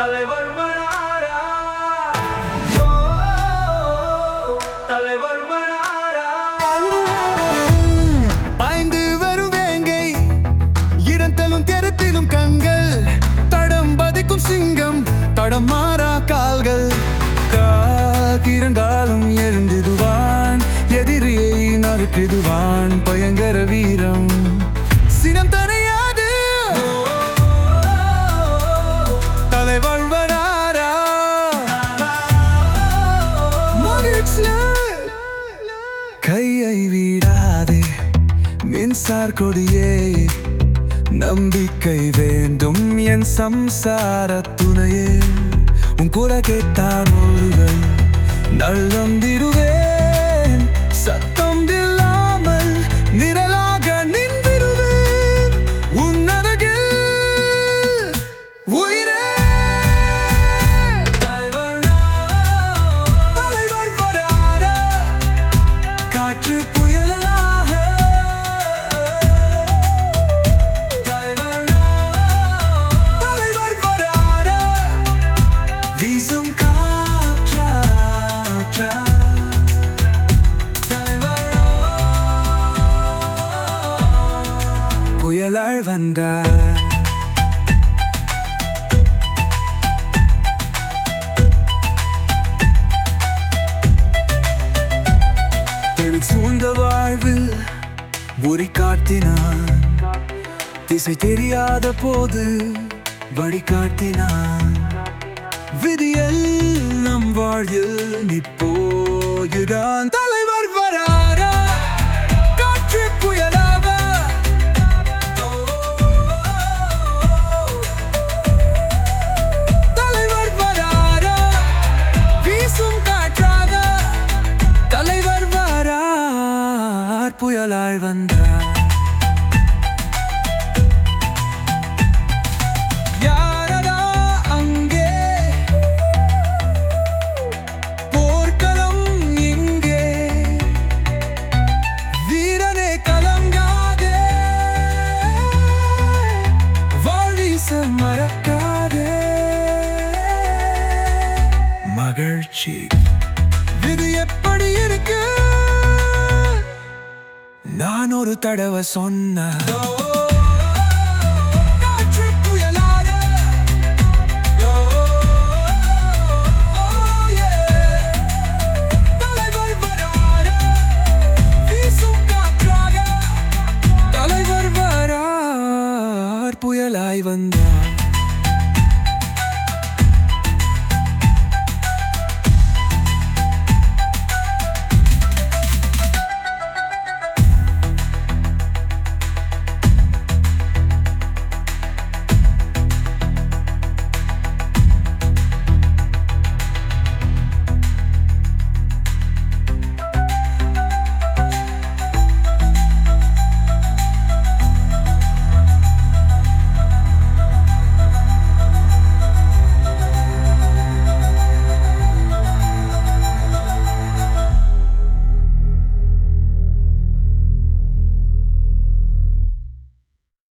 தலைவர் மனாரா ஓ, தலைவர் மனாரா பாய்ந்து வரும் வேங்கை இடத்தலும் தெருத்திலும் கண்கள் தடம் பதிக்கும் சிங்கம் தடம் மாறா கால்கள் காத்திருந்தாலும் எழுந்திடுவான் எதிரியை நறுக்கிடுவான் பயங்கர வீரம் சினம் தனையாது தலைவர் வராரா கையை வீடாதே மின்சார் கொடியே நம்பிக்கை வேண்டும் என் சம்சார துணையே உன் கூட கேட்டான் ஒருவன் நள்ளந்திருவேன் சத்தம் இல்லாமல் நிரலாக நின்றிடுவேன் உன் அருகில் உயிரே தலைவர் வராரா காற்று புயலாக தலைவர் வராரா வீசும் காற்றாற்றா புயலாள் வந்தார் தெளில் சூழ்ந்த வாழ்வில் உரி காட்டினான் திசை தெரியாத போது வழி காட்டினான் விதியல் நம் வாழ்வில் நிப்போயுதான் தலைவர் வராரா காற்று புயலாக தலைவர் வராரா வீசும் காற்றாக தலைவர் வரார் புயலாய் வந்தார் யாரடா அங்கே போர்க்களம் இங்கே வீரனே கலங்காதே வாழ்வீச மறக்காதே மகிழ்ச்சி இது எப்படி இருக்கு நான் ஒரு தடவை சொன்ன காற்று புயலாக. ஓ, yeah. தலைவர் வராரா. வீசும் காற்றாக. தலைவர் வரார் புயலாய் வந்தார்